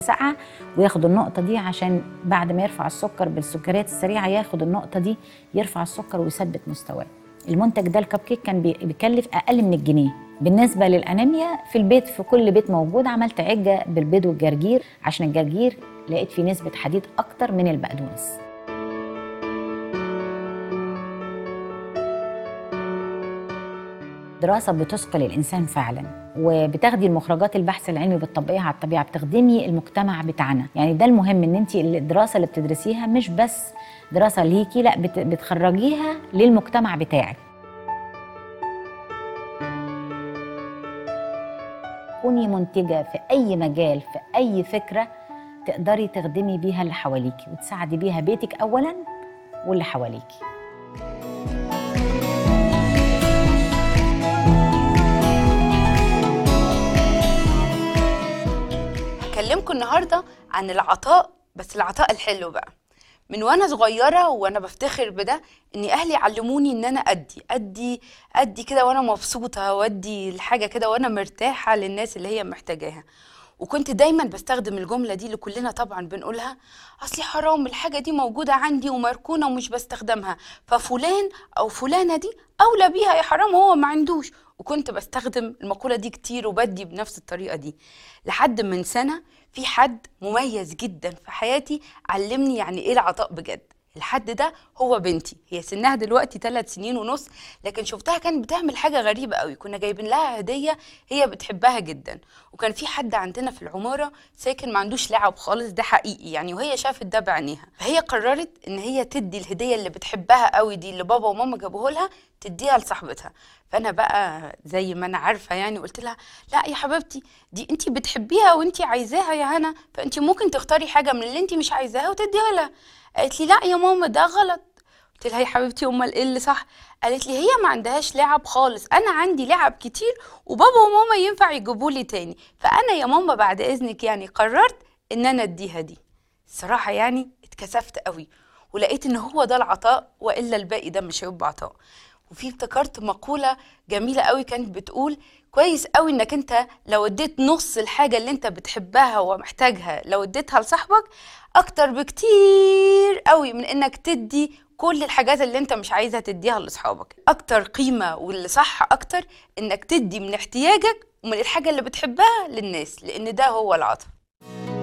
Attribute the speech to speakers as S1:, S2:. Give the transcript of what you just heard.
S1: ساقعه وياخد النقطه دي عشان بعد ما يرفع السكر بالسكريات السريعه ياخد النقطه دي يرفع السكر ويثبت مستواه المنتج ده الكب كيك كان بي- بيكلف اقل من الجنيه بالنسبه للانيميا في البيت في كل بيت موجود عملت عجه بالبيض والجرجير عشان الجرجير لقيت فيه نسبه حديد اكتر من البقدونس دراسة بتثقل الإنسان فعلا وبتاخدي المخرجات البحث العلمي بتطبقيها على الطبيعة بتخدمي المجتمع بتاعنا يعني ده المهم إن أنت الدراسة اللي بتدرسيها مش بس دراسة ليكي لا بت- بتخرجيها للمجتمع بتاعك كوني منتجة في أي مجال في أي فكرة تقدري تخدمي بيها اللي حواليكي وتساعدي بيها بيتك أولا واللي حواليكي
S2: هكلمكم النهارده عن العطاء بس العطاء الحلو بقى من وانا صغيره وانا بفتخر بده ان اهلي علموني ان انا ادي ادي ادي كده وانا مبسوطه وادي الحاجه كده وانا مرتاحه للناس اللي هي محتاجاها وكنت دايما بستخدم الجمله دي اللي كلنا طبعا بنقولها اصلي حرام الحاجه دي موجوده عندي ومركونه ومش بستخدمها ففلان او فلانه دي اولى بيها يا حرام هو ما عندوش وكنت بستخدم المقوله دي كتير وبدي بنفس الطريقه دي لحد من سنه في حد مميز جدا في حياتي علمني يعني ايه العطاء بجد الحد ده هو بنتي هي سنها دلوقتي ثلاث سنين ونص لكن شفتها كانت بتعمل حاجة غريبة قوي كنا جايبين لها هدية هي بتحبها جدا وكان في حد عندنا في العمارة ساكن ما عندوش لعب خالص ده حقيقي يعني وهي شافت ده بعينيها فهي قررت ان هي تدي الهدية اللي بتحبها قوي دي اللي بابا وماما جابوه لها تديها لصاحبتها فانا بقى زي ما انا عارفه يعني قلت لها لا يا حبيبتي دي انت بتحبيها وانت عايزاها يا هنا فانت ممكن تختاري حاجه من اللي انت مش عايزاها وتديها لها قالت لي لا يا ماما ده غلط قلت لها يا حبيبتي امال ايه اللي صح قالت لي هي ما عندهاش لعب خالص انا عندي لعب كتير وبابا وماما ينفع يجيبوا لي تاني فانا يا ماما بعد اذنك يعني قررت ان انا اديها دي الصراحه يعني اتكسفت قوي ولقيت ان هو ده العطاء والا الباقي ده مش هيبقى عطاء وفي افتكرت مقولة جميلة قوي كانت بتقول كويس قوي انك انت لو اديت نص الحاجة اللي انت بتحبها ومحتاجها لو اديتها لصاحبك اكتر بكتير قوي من انك تدي كل الحاجات اللي انت مش عايزها تديها لاصحابك اكتر قيمة واللي صح اكتر انك تدي من احتياجك ومن الحاجة اللي بتحبها للناس لان ده هو العطاء